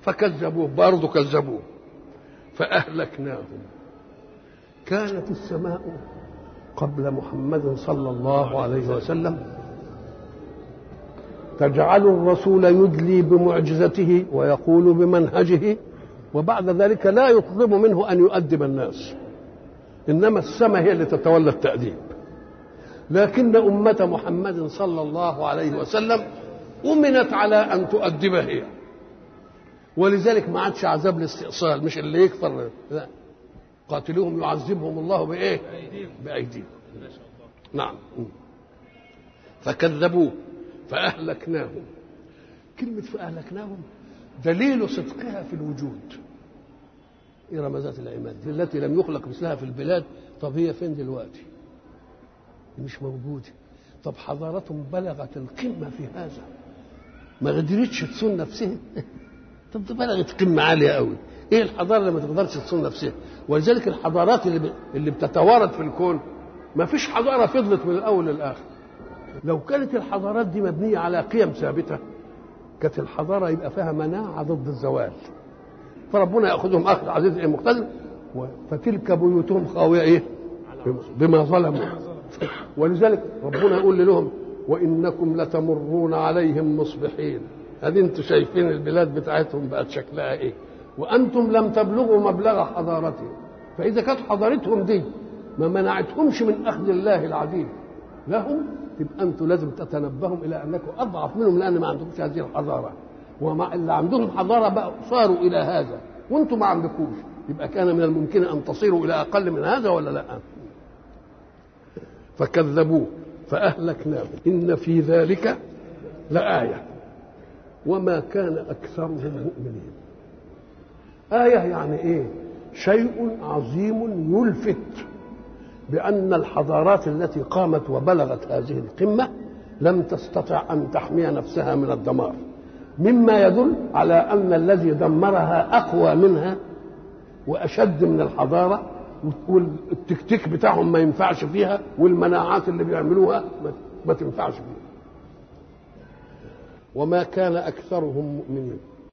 فكذبوه برضه كذبوه فأهلكناهم كانت السماء قبل محمد صلى الله عليه وسلم تجعل الرسول يدلي بمعجزته ويقول بمنهجه وبعد ذلك لا يطلب منه ان يؤدب الناس انما السماء هي اللي تتولى التاديب لكن امه محمد صلى الله عليه وسلم امنت على ان تؤدب هي ولذلك ما عادش عذاب الاستئصال مش اللي يكفر لا قاتلوهم يعذبهم الله بايه بايديهم نعم فكذبوه فأهلكناهم كلمة فأهلكناهم دليل صدقها في الوجود إرم ذات العماد التي لم يخلق مثلها في البلاد طب هي فين دلوقتي مش موجودة طب حضارتهم بلغت القمة في هذا ما قدرتش تصون نفسها طب ده بلغت قمة عالية قوي ايه الحضارة اللي ما تقدرش تصون نفسها ولذلك الحضارات اللي, ب... اللي بتتوارد في الكون ما فيش حضارة فضلت من الأول للآخر لو كانت الحضارات دي مبنية على قيم ثابتة كانت الحضارة يبقى فيها مناعة ضد الزوال فربنا يأخذهم أخذ عزيز إيه مقتدر فتلك بيوتهم خاوية إيه بما ظلموا ولذلك ربنا يقول لهم وإنكم لتمرون عليهم مصبحين هذه انتم شايفين البلاد بتاعتهم بقت شكلها ايه وانتم لم تبلغوا مبلغ حضارتهم فاذا كانت حضارتهم دي ما منعتهمش من اخذ الله العظيم لهم تبقى انتم لازم تتنبهوا الى انكم اضعف منهم لان ما عندكمش هذه الحضاره ومع اللي عندهم حضاره بقى صاروا الى هذا وانتم ما عندكوش يبقى كان من الممكن ان تصيروا الى اقل من هذا ولا لا فكذبوه فاهلكناهم ان في ذلك لايه وما كان اكثرهم مؤمنين ايه يعني ايه شيء عظيم يلفت بأن الحضارات التي قامت وبلغت هذه القمة لم تستطع أن تحمي نفسها من الدمار مما يدل على أن الذي دمرها أقوى منها وأشد من الحضارة والتكتيك بتاعهم ما ينفعش فيها والمناعات اللي بيعملوها ما تنفعش فيها وما كان أكثرهم مؤمنين